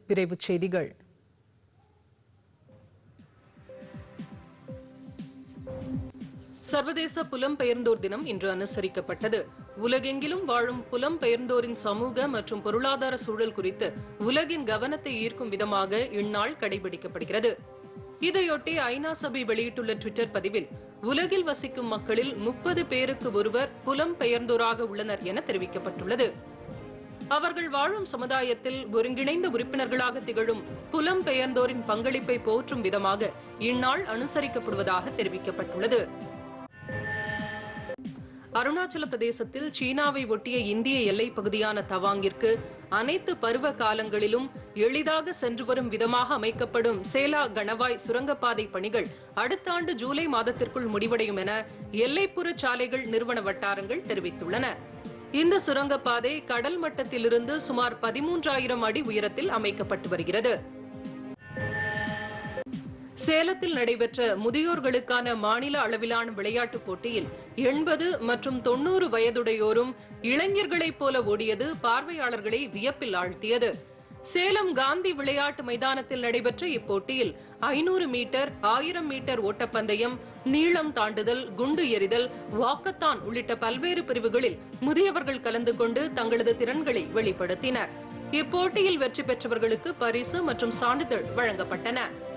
விரைவுச் செய்திகள் சர்வதேச புலம்பெயர்ந்தோர் தினம் இன்று அனுசரிக்கப்பட்டது உலகெங்கிலும் வாழும் புலம்பெயர்ந்தோரின் சமூக மற்றும் பொருளாதார சூழல் குறித்து உலகின் கவனத்தை ஈர்க்கும் விதமாக இந்நாள் கடைபிடிக்கப்படுகிறது இதையொட்டி ஐநா சபை வெளியிட்டுள்ள ட்விட்டர் பதிவில் உலகில் வசிக்கும் மக்களில் முப்பது பேருக்கு ஒருவர் புலம்பெயர்ந்தோராக உள்ளனர் என தெரிவிக்கப்பட்டுள்ளது அவர்கள் வாழும் சமுதாயத்தில் ஒருங்கிணைந்த உறுப்பினர்களாக திகழும் புலம்பெயர்ந்தோரின் பங்களிப்பை போற்றும் விதமாக இந்நாள் அனுசரிக்கப்படுவதாக தெரிவிக்கப்பட்டுள்ளது அருணாச்சல பிரதேசத்தில் சீனாவை ஒட்டிய இந்திய எல்லைப் பகுதியான தவாங்கிற்கு அனைத்து பருவ காலங்களிலும் எளிதாக சென்று வரும் விதமாக அமைக்கப்படும் சேலா கணவாய் சுரங்கப்பாதை பணிகள் அடுத்த ஆண்டு ஜூலை மாதத்திற்குள் முடிவடையும் என எல்லைப்புற சாலைகள் நிறுவன வட்டாரங்கள் தெரிவித்துள்ளன இந்த சுரங்கப்பாதை கடல் மட்டத்திலிருந்து சுமார் பதிமூன்றாயிரம் அடி உயரத்தில் அமைக்கப்பட்டு வருகிறது சேலத்தில் நடைபெற்ற முதியோர்களுக்கான மாநில அளவிலான விளையாட்டுப் போட்டியில் எண்பது மற்றும் தொண்ணூறு வயதுடையோரும் இளைஞர்களைப் போல ஓடியது பார்வையாளர்களை வியப்பில் ஆழ்த்தியது சேலம் காந்தி விளையாட்டு மைதானத்தில் நடைபெற்ற இப்போட்டியில் ஐநூறு மீட்டர் ஆயிரம் மீட்டர் ஓட்டப்பந்தயம் நீளம் தாண்டுதல் குண்டு எறிதல் வாக்கத்தான் உள்ளிட்ட பல்வேறு பிரிவுகளில் முதியவர்கள் கலந்து கொண்டு தங்களது திறன்களை வெளிப்படுத்தினர் இப்போட்டியில் வெற்றி பெற்றவர்களுக்கு பரிசு மற்றும் சான்றிதழ் வழங்கப்பட்டன